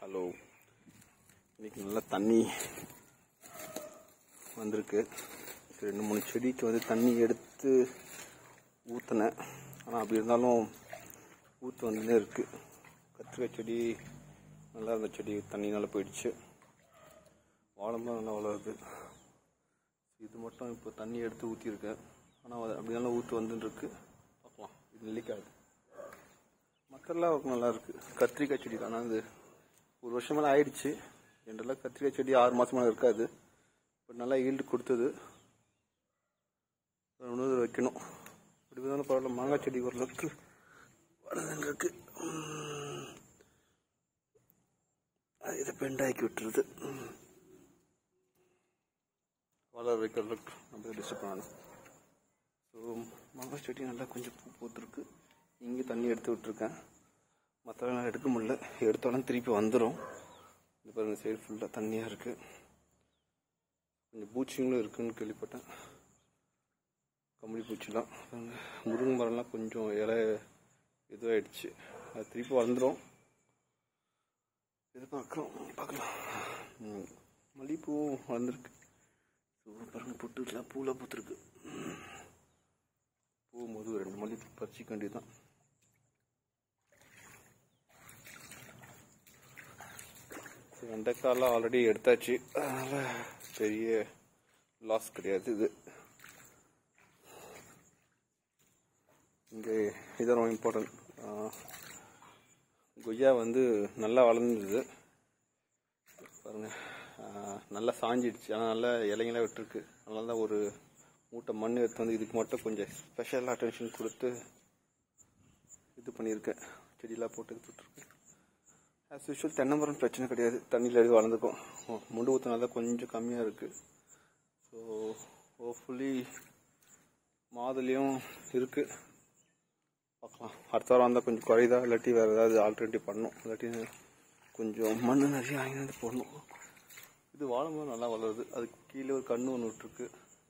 Hello இன்னைக்கு நல்லா தண்ணி வந்திருக்கு ரெண்டு மூணு செடிக்கு வந்து தண்ணி எடுத்து ஊற்றினேன் ஆனால் அப்படி இருந்தாலும் ஊற்று வந்துனே இருக்குது கத்திரிக்காய் செடி நல்லா இருந்த செடி தண்ணி நல்லா போயிடுச்சு வாழைமரம் நல்லா வளருது இது மட்டும் இப்போ தண்ணி எடுத்து ஊற்றிருக்கேன் ஆனால் அப்படி நல்லா ஊற்று வந்துருக்கு பார்க்கலாம் இது நெல்லிக்காய் மக்கள்லாம் அவருக்கு நல்லா இருக்கு கத்திரிக்காய் செடி தான் அது ஒரு வருஷம் மேலே ஆயிடுச்சு என்றெல்லாம் கத்திரிக்காய் செடி ஆறு மாசம் மேலே இருக்காது பட் நல்லா ஈல்டு கொடுத்தது இன்னொரு வைக்கணும் அப்படி இருந்தாலும் பரவாயில்ல மாங்காய் செடி ஓரளவுக்கு வளர்ந்துன்னு இருக்கு உம். அது இதை பெண்டாக்கி விட்டுருது உம். வளர வைக்கிறதுக்கு நம்ம டிஸ்டர்ப் பண்ணணும் ஸோ மாங்காய் செடி நல்லா கொஞ்சம் பூ பூத்துருக்கு இங்கே தண்ணி எடுத்து விட்டுருக்கேன் மற்றவங்க எடுக்க முடியல எடுத்தாலும் திருப்பி வந்துடும் இந்த பாருங்க சைடு ஃபுல்லாக தண்ணியாக இருக்குது கொஞ்சம் பூச்சிங்களும் இருக்குன்னு கேள்விப்பட்டேன் கம்பளி பூச்சிலாம் பாருங்க, முருங்கை மரம்லாம் கொஞ்சம் இலை இதுவாகிடுச்சு அது திருப்பி வந்துடும் இது பார்க்கலாம் பார்க்கலாம் ம். மல்லிகைப்பூவும் வளர்ந்துருக்கு ஸோ பாருங்க பொட்டுலாம் பூலாம் பூத்துருக்கு போகும்போது ஒரு ரெண்டு மல்லிகைப்பூ பறிச்சிக்க வேண்டியதுதான் சரி, வெண்டைக்காயெல்லாம் ஆல்ரெடி எடுத்தாச்சு அதனால பெரிய லாஸ் கிடையாது இது இங்கே இது ரொம்ப இம்பார்ட்டன்ட் கொய்யா வந்து நல்லா வளர்ந்துது பாருங்க ஆஹ், நல்லா சாஞ்சிடுச்சு ஆனால் நல்லா இலைங்களாம் விட்டுருக்கு அதனால தான் ஒரு மூட்டை மண் எடுத்து வந்து இதுக்கு மட்டும் கொஞ்சம் ஸ்பெஷல் அட்டென்ஷன் கொடுத்து இது பண்ணியிருக்கேன் செடியெல்லாம் போட்டு இது போட்டிருக்கேன் ஆஸ் யூஷுவல் தென்னை மரம் பிரச்சனை கிடையாது தண்ணியில் எடுத்து வளர்ந்துக்கும் ஓ, முண்டு ஊற்றினால கொஞ்சம் கம்மியாக இருக்குது ஸோ ஹோப்ஃபுல்லி மாதுளையும் இருக்குது பார்க்கலாம் அடுத்த வாரம் வந்தால் கொஞ்சம் குறையுதா இல்லாட்டி வேறு ஏதாவது ஆல்டர்னேட்டிவ் பண்ணணும் இல்லாட்டி கொஞ்சம் மண் நிறைய வாங்கி வந்து போடணும் இது வாழை மரம் நல்லா வளருது அதுக்கு கீழே ஒரு கண்ணு ஒன்று விட்டுருக்கு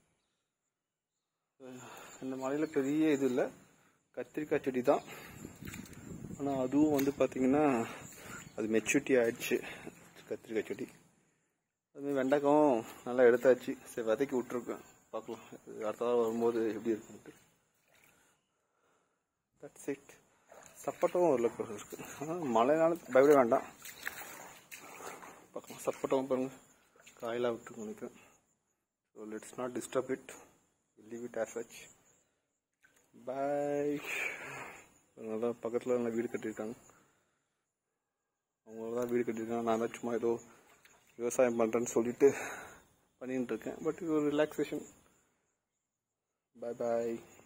இந்த மலையில் பெரிய இது இல்லை கத்திரிக்காய் செடி தான் ஆனால் அதுவும் வந்து பார்த்தீங்கன்னா அது மெச்சூரிட்டி ஆயிடுச்சு கத்திரிக்காய் செடி அதுமாதிரி வெண்டைக்காவும் நல்லா எடுத்தாச்சு சரி விதைக்கி விட்ருக்கேன் பார்க்கலாம் இது அடுத்த வாரம் வரும்போது எப்படி இருக்குன்ட்டு தட்ஸ் இட் சப்போட்டாவும் ஓரளவுக்கு இருக்கு ஆனால் மழைனால பயப்பட வேண்டாம் பார்க்கலாம் சப்போட்டாவும் பாருங்க காயெல்லாம் விட்டு நினைக்கிறேன் so let's not disturb it leave it as such bye அதனால பக்கத்தில் நல்லா வீடு கட்டியிருக்காங்க அவங்க தான் வீடு கட்டியிருக்காங்க நான் தான் சும்மா ஏதோ விவசாயம் பண்ணுறேன்னு சொல்லிட்டு பண்ணிட்டு இருக்கேன் பட் இது ஒரு ரிலாக்ஸேஷன் பாய் பாய்